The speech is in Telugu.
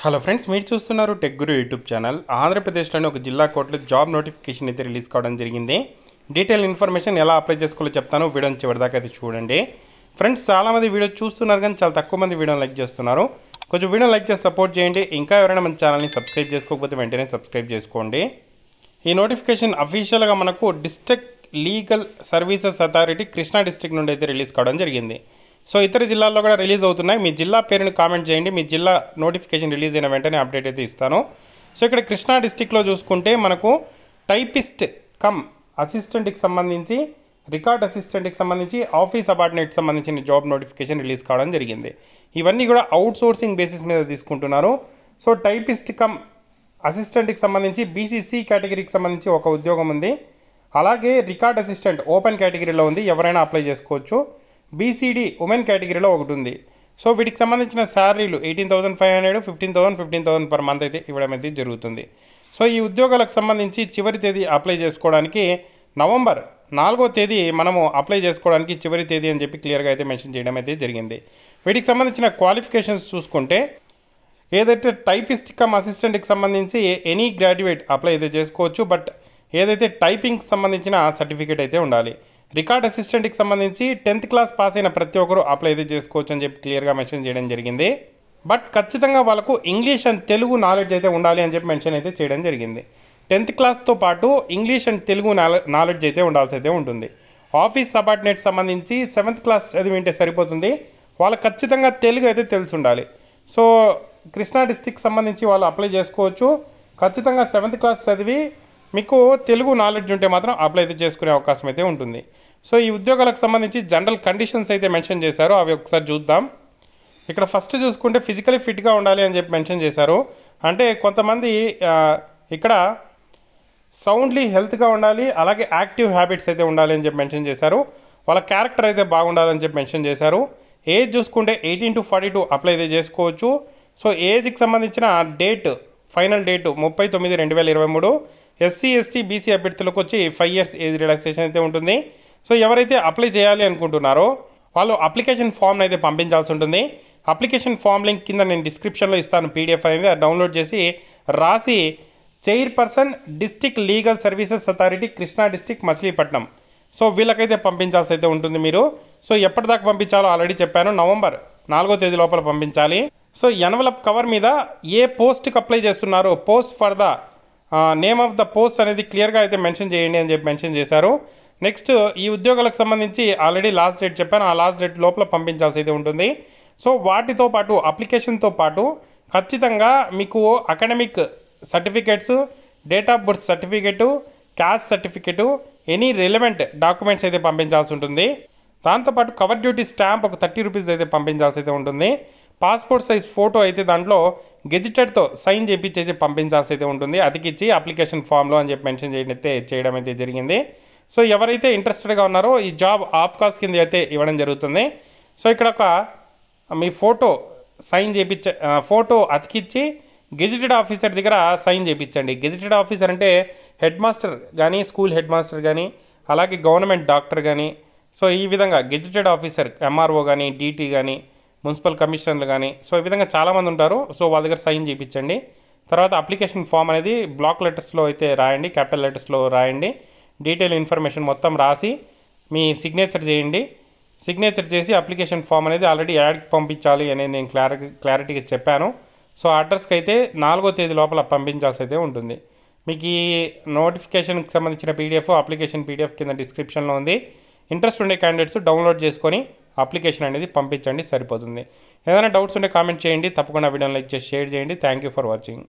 హలో ఫ్రెండ్స్ మీరు చూస్తున్నారు టెక్ గురు యూట్యూబ్ ఛానల్ ఆంధ్రప్రదేశ్లోని ఒక జిల్లా కోర్టులో జాబ్ నోటిఫికేషన్ అయితే రిలీజ్ కావడం జరిగింది డీటెయిల్ ఇన్ఫర్మేషన్ ఎలా అప్లై చేసుకోవాలో చెప్తాను వీడియోని చివరిదాకా అయితే చూడండి ఫ్రెండ్స్ చాలామంది వీడియో చూస్తున్నారు కానీ చాలా తక్కువ మంది వీడియోని లైక్ చేస్తున్నారు కొంచెం వీడియో లైక్ చేసి సపోర్ట్ చేయండి ఇంకా ఎవరైనా మన ఛానల్ని సబ్స్క్రైబ్ చేసుకోకపోతే వెంటనే సబ్స్క్రైబ్ చేసుకోండి ఈ నోటిఫికేషన్ అఫీషియల్గా మనకు district legal services authority Krishna district నుండి అయితే రిలీజ్ కావడం జరిగింది సో ఇతర జిల్లాల్లో కూడా రిలీజ్ అవుతున్నాయి మీ జిల్లా పేరుని కామెంట్ చేయండి మీ జిల్లా నోటిఫికేషన్ రిలీజ్ అయిన వెంటనే అప్డేట్ అయితే ఇస్తాను సో ఇక్కడ కృష్ణా డిస్టిక్లో చూసుకుంటే మనకు టైపిస్ట్ కమ్ అసిస్టెంట్కి సంబంధించి రికార్డ్ అసిస్టెంట్కి సంబంధించి ఆఫీస్ అపార్ట్మెంట్కి సంబంధించిన జాబ్ నోటిఫికేషన్ రిలీజ్ కావడం జరిగింది ఇవన్నీ కూడా అవుట్ సోర్సింగ్ బేసిస్ మీద తీసుకుంటున్నారు సో టైపిస్ట్ కమ్ అసిస్టెంట్కి సంబంధించి బీసీసీ కేటగిరీకి సంబంధించి ఒక ఉద్యోగం ఉంది అలాగే రికార్డ్ అసిస్టెంట్ ఓపెన్ కేటగిరీలో ఉంది ఎవరైనా అప్లై చేసుకోవచ్చు బీసీడీ ఉమెన్ కేటగిరీలో ఒకటి ఉంది సో వీటికి సంబంధించిన శాలరీలు eighteen thousand five hundred fifteen thousand fifteen thousand per month అయితే ఇవ్వడం అయితే జరుగుతుంది సో ఈ ఉద్యోగాలకు సంబంధించి చివరి తేదీ అప్లై చేసుకోవడానికి నవంబర్ నాలుగో తేదీ మనము అప్లై చేసుకోవడానికి చివరి తేదీ అని చెప్పి క్లియర్గా అయితే మెన్షన్ చేయడం అయితే జరిగింది వీటికి సంబంధించిన క్వాలిఫికేషన్స్ చూసుకుంటే ఏదైతే టైపిస్ట్ కమ్ అసిస్టెంట్కి సంబంధించి ఎనీ గ్రాడ్యుయేట్ అప్లై అయితే చేసుకోవచ్చు బట్ ఏదైతే టైపింగ్కి సంబంధించిన సర్టిఫికేట్ అయితే ఉండాలి రికార్డ్ అసిస్టెంట్కి సంబంధించి టెన్త్ క్లాస్ పాస్ అయిన ప్రతి ఒక్కరు అప్లై అయితే చేసుకోవచ్చు అని చెప్పి క్లియర్గా మెన్షన్ చేయడం జరిగింది బట్ ఖచ్చితంగా వాళ్ళకు ఇంగ్లీష్ అండ్ తెలుగు నాలెడ్జ్ అయితే ఉండాలి అని చెప్పి మెన్షన్ అయితే చేయడం జరిగింది టెన్త్ క్లాస్తో పాటు ఇంగ్లీష్ అండ్ తెలుగు నాలెడ్జ్ అయితే ఉండాల్సి అయితే ఉంటుంది ఆఫీస్ సబార్డినేట్ సంబంధించి సెవెంత్ క్లాస్ చదివి ఉంటే సరిపోతుంది వాళ్ళకి ఖచ్చితంగా తెలుగు అయితే తెలిసి ఉండాలి సో కృష్ణా డిస్టిక్ సంబంధించి వాళ్ళు అప్లై చేసుకోవచ్చు ఖచ్చితంగా సెవెంత్ క్లాస్ చదివి మీకు తెలుగు నాలెడ్జ్ ఉంటే మాత్రం అప్లై అయితే చేసుకునే అవకాశం అయితే ఉంటుంది సో ఈ ఉద్యోగాలకు సంబంధించి జనరల్ కండిషన్స్ అయితే మెన్షన్ చేశారు అవి ఒకసారి చూద్దాం ఇక్కడ ఫస్ట్ చూసుకుంటే ఫిజికలీ ఫిట్గా ఉండాలి అని చెప్పి మెన్షన్ చేశారు అంటే కొంతమంది ఆ, ఇక్కడ సౌండ్లీ హెల్త్గా ఉండాలి అలాగే యాక్టివ్ హ్యాబిట్స్ అయితే ఉండాలి అని చెప్పి మెన్షన్ చేశారు వాళ్ళ క్యారెక్టర్ అయితే బాగుండాలని చెప్పి మెన్షన్ చేశారు ఏజ్ చూసుకుంటే eighteen to forty two apply అయితే చేసుకోవచ్చు సో ఏజ్కి సంబంధించిన డేట్ ఫైనల్ డేట్ ముప్పై తొమ్మిది రెండు వేల ఇరవై మూడు ఎస్సీ ఎస్టీ బీసీ అభ్యర్థులకు వచ్చి ఫైవ్ ఇయర్స్ ఏజ్ రిలాక్సేషన్ అయితే ఉంటుంది సో ఎవరైతే అప్లై చేయాలి అనుకుంటున్నారో వాళ్ళు అప్లికేషన్ ఫామ్ అయితే పంపించాల్సి ఉంటుంది అప్లికేషన్ ఫామ్ లింక్ కింద నేను డిస్క్రిప్షన్లో ఇస్తాను పీడిఎఫ్ అనేది అది డౌన్లోడ్ చేసి రాసి chairperson district legal services authority Krishna district Machilipatnam so వీళ్ళకైతే పంపించాల్సి అయితే ఉంటుంది మీరు సో ఎప్పటిదాకా పంపించాలో ఆల్రెడీ చెప్పాను నవంబర్ నాలుగో తేదీ లోపల పంపించాలి సో ఎన్వలప్ కవర్ మీద ఏ పోస్ట్కి అప్లై చేస్తున్నారో post for the name of the post అనేది క్లియర్గా అయితే మెన్షన్ చేయండి అని చెప్పి మెన్షన్ చేశారు నెక్స్ట్ ఈ ఉద్యోగాలకు సంబంధించి ఆల్రెడీ లాస్ట్ డేట్ చెప్పాను ఆ లాస్ట్ డేట్ లోపల పంపించాల్సి అయితే ఉంటుంది సో వాటితో పాటు అప్లికేషన్తో పాటు ఖచ్చితంగా మీకు academic certificates date of birth certificate caste certificate any relevant documents అయితే పంపించాల్సి ఉంటుంది దాంతోపాటు కవర్ డ్యూటీ స్టాంప్ ఒక థర్టీ రూపీస్ అయితే పంపించాల్సి అయితే ఉంటుంది పాస్పోర్ట్ సైజ్ ఫోటో అయితే దాంట్లో గెజిటెడ్తో సైన్ చేపించి అయితే పంపించాల్సి అయితే ఉంటుంది అతికిచ్చి అప్లికేషన్ ఫామ్లో అని చెప్పి మెన్షన్ చేయడం అయితే చేయడం అయితే జరిగింది సో ఎవరైతే ఇంట్రెస్టెడ్గా ఉన్నారో ఈ జాబ్ ఆప్కాస్ కింద అయితే ఇవ్వడం జరుగుతుంది సో ఇక్కడ ఒక మీ ఫోటో సైన్ చేపించ ఆ, ఫోటో అతికిచ్చి గెజిటెడ్ ఆఫీసర్ దగ్గర సైన్ చేయించండి గెజిటెడ్ ఆఫీసర్ అంటే హెడ్ మాస్టర్ కానీ స్కూల్ హెడ్ మాస్టర్ కానీ అలాగే గవర్నమెంట్ డాక్టర్ కానీ సో ఈ విధంగా గెజిటెడ్ ఆఫీసర్ ఎంఆర్ఓ కానీ డీటీ కానీ మున్సిపల్ కమిషనర్లు కానీ సో ఈ విధంగా చాలామంది ఉంటారు సో వాళ్ళ దగ్గర సైన్ చేయించండి తర్వాత అప్లికేషన్ ఫామ్ అనేది బ్లాక్ లెటర్స్లో అయితే రాయండి క్యాపిటల్ లెటర్స్లో రాయండి డీటెయిల్ ఇన్ఫర్మేషన్ మొత్తం రాసి మీ సిగ్నేచర్ చేయండి సిగ్నేచర్ చేసి అప్లికేషన్ ఫామ్ అనేది ఆల్రెడీ యాడ్కి పంపించాలి అనేది నేను క్లారి క్లారిటీగా చెప్పాను సో అడ్రస్కి అయితే నాలుగో తేదీ లోపల పంపించాల్సి అయితే ఉంటుంది మీకు ఈ నోటిఫికేషన్కి సంబంధించిన పీడిఎఫ్ అప్లికేషన్ పీడిఎఫ్ కింద డిస్క్రిప్షన్లో ఉంది ఇంట్రెస్ట్ ఉండే క్యాండిడేట్స్ డౌన్లోడ్ చేసుకొని అప్లికేషన్ అనేది పంపించండి సరిపోతుంది ఏదైనా డౌట్స్ ఉంటే కామెంట్ చేయండి తప్పకుండా వీడియోని లైక్ చేసి షేర్ చేయండి థ్యాంక్ యూ ఫర్ వాచింగ్